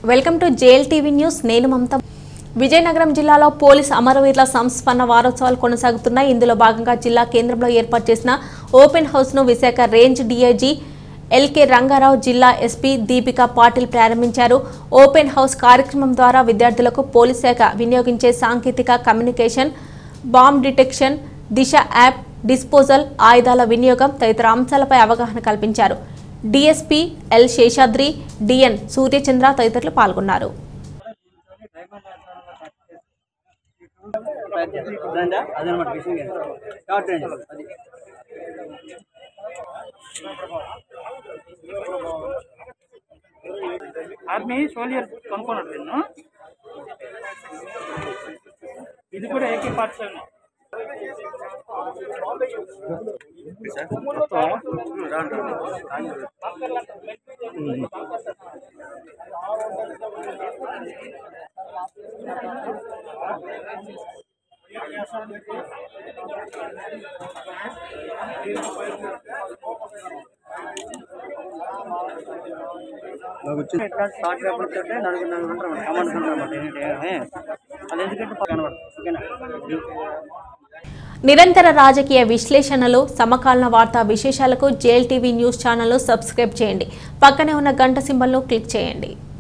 welcome to JL TV news నేను మమత విజయనగరం జిల్లాలో police అమరవీరుల సంస్మరణ వారోత్సవాలు కొనసాగుతున్నాయి ఇందులో భాగంగా జిల్లా కేంద్రంలో ఏర్పాటు చేసిన ఓపెన్ హౌస్ ను Visakha range DIG LK Rangarao జిల్లా ఎస్పీ దీపిక పాటిల్ ప్రారంభించారు ఓపెన్ హౌస్ కార్యక్రమం ద్వారా విద్యార్థులకు పోలీస్ శాఖ వినియోగించే సాంకేతిక communication bomb detection Disha app disposal ఆయుధాల వినియోగం తదితర అంశాలపై అవగాహన కల్పించారు DSP L Seshadri DN Suryachandra తదితరులు పాల్గొన్నారు దండ అదనమాట విషయం షార్ట్ రేంజ్ అది ఆర్మీ సోల్జర్ కొనుక్కున్నాడు నిన్ను ఇది కూడా ఏకే పార్ట్ సెవెన్ నాకు వచ్చిన ఇట్లా షార్ట్ పేపర్ తోటే నలుగురు నలుగురు ఉంటారు కమాండ్ కంట్రోల్ అన్నమాట ఏంటంటే అది ఎందుకంటే పక్కన పడదు ఓకేనా నిరంతర రాజకీయ విశ్లేషణలు సమకాలీన వార్తా విశేషాలకు జేఎల్ టీవీ న్యూస్ ఛానల్ను సబ్స్క్రైబ్ చేయండి పక్కనే ఉన్న గంట సింబల్ను క్లిక్ చేయండి